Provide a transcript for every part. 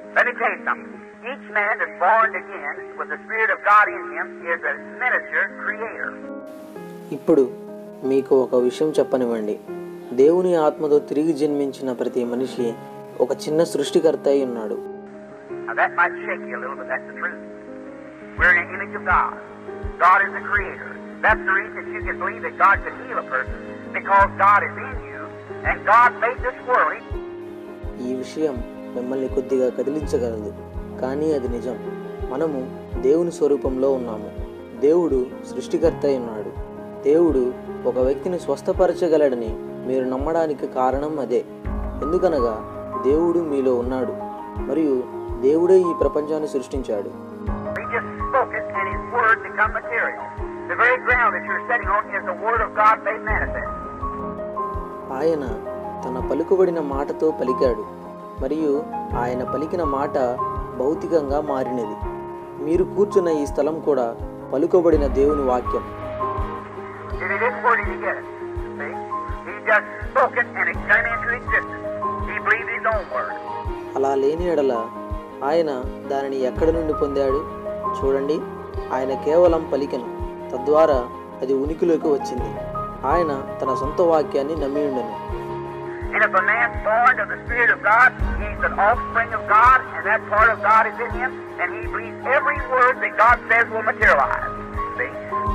Let me tell you something. Each man that's born again with the Spirit of God in him is a miniature creator. ఇప్పుడు మీకు ఒక విషయం చెప్పనివ్వండి దేవుని ఆత్మతో తిరిగి జన్మించిన ప్రతి మనిషి ఒక చిన్న సృష్టికర్త అయి ఉన్నాడు Now that might shake you a little, but that's the truth. We're in the image of God. God is the creator. That's the reason that you can believe that God can heal a person, because God is in you, and God made this world. ఈ విషయం మిమ్మల్ని కొద్దిగా కదిలించగలదు కానీ అది నిజం మనము దేవుని స్వరూపంలో ఉన్నాము దేవుడు సృష్టికర్త అయి ఉన్నాడు దేవుడు ఒక వ్యక్తిని స్వస్థపరచగలడని మీరు నమ్మడానికి కారణం అదే ఎందుకనగా దేవుడు మీలో ఉన్నాడు మరియు దేవుడే ఈ ప్రపంచాన్ని సృష్టించాడు He just spoke it, and His Word become material. The very ground that you're sitting on is the Word of God made manifest. ఆయన తన పలుకుబడిన మాటతో పలికాడు మరియు ఆయన పలికిన మాట భౌతికంగా మారినది మీరు కూర్చున్న ఈ స్థలం కూడా పలుకబడిన దేవుని వాక్యం If he didn't, where did he get it? See? He just spoke it, and it came into existence. He believed His own Word. అలా లేని ఎడల ఆయన దానిని ఎక్కడి నుండి పొందాడు చూడండి ఆయన కేవలం పలికెను తద్వారా అది ఉనికిలోకి వచ్చింది ఆయన తన సొంత వాక్యాన్ని నమ్మి ఉండను And if a man's born of the Spirit of God, he's an offspring of God, and that part of God is in him, and he believes every word that God says will materialize. See?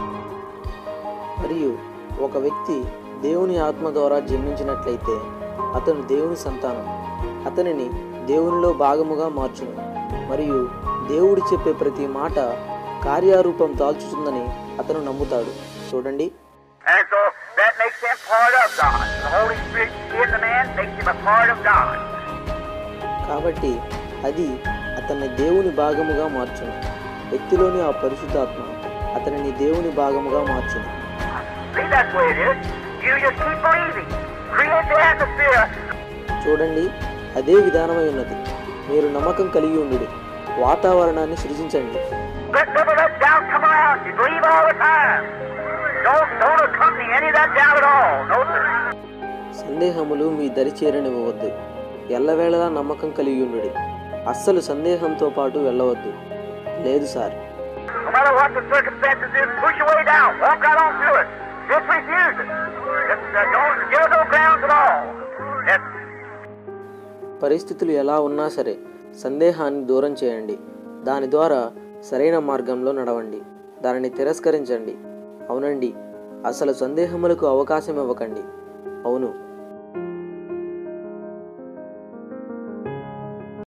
మరియు ఒక వ్యక్తి దేవుని ఆత్మ ద్వారా జన్మించినట్లయితే అతను దేవుని సంతానం అతనిని దేవునిలో భాగముగా మార్చును మరియు దేవుడు చెప్పే ప్రతి మాట కార్యారూపం దాల్చుతుందని అతను నమ్ముతాడు చూడండి And so that makes him part of God. The Holy Spirit in the man makes him a part of God. కాబట్టి అది అతన్ని దేవుని భాగముగా మార్చును వ్యక్తిలోని ఆ పరిశుద్ధాత్మ అతనిని దేవుని భాగముగా మార్చును See, that's the way it is. You just keep believing. Create the atmosphere. చూడండి అదే విధానమై ఉన్నది మీరు నమ్మకం కలిగి ఉండు వాతావరణాన్ని సృజించండి Let never let doubt come around you. Believe all the time. Don't don't accompany any of that doubt at all. No, sir. సందేహములు మీ దరి చేరనివ్వవద్దు ఎల్లవేళలా నమ్మకం కలిగి ఉండు అస్సలు సందేహంతో పాటు వెళ్ళవద్దు లేదు sir No matter what the circumstances is, push your way down. Walk right on through it. Just refuse it. Just uh, don't give it no grounds at all. Just పరిస్థితులు ఎలా ఉన్నా సరే సందేహాన్ని దూరం చేయండి దాని ద్వారా సరైన మార్గంలో నడవండి దానిని తిరస్కరించండి అవునండి అసలు సందేహములకు అవకాశం ఇవ్వకండి అవును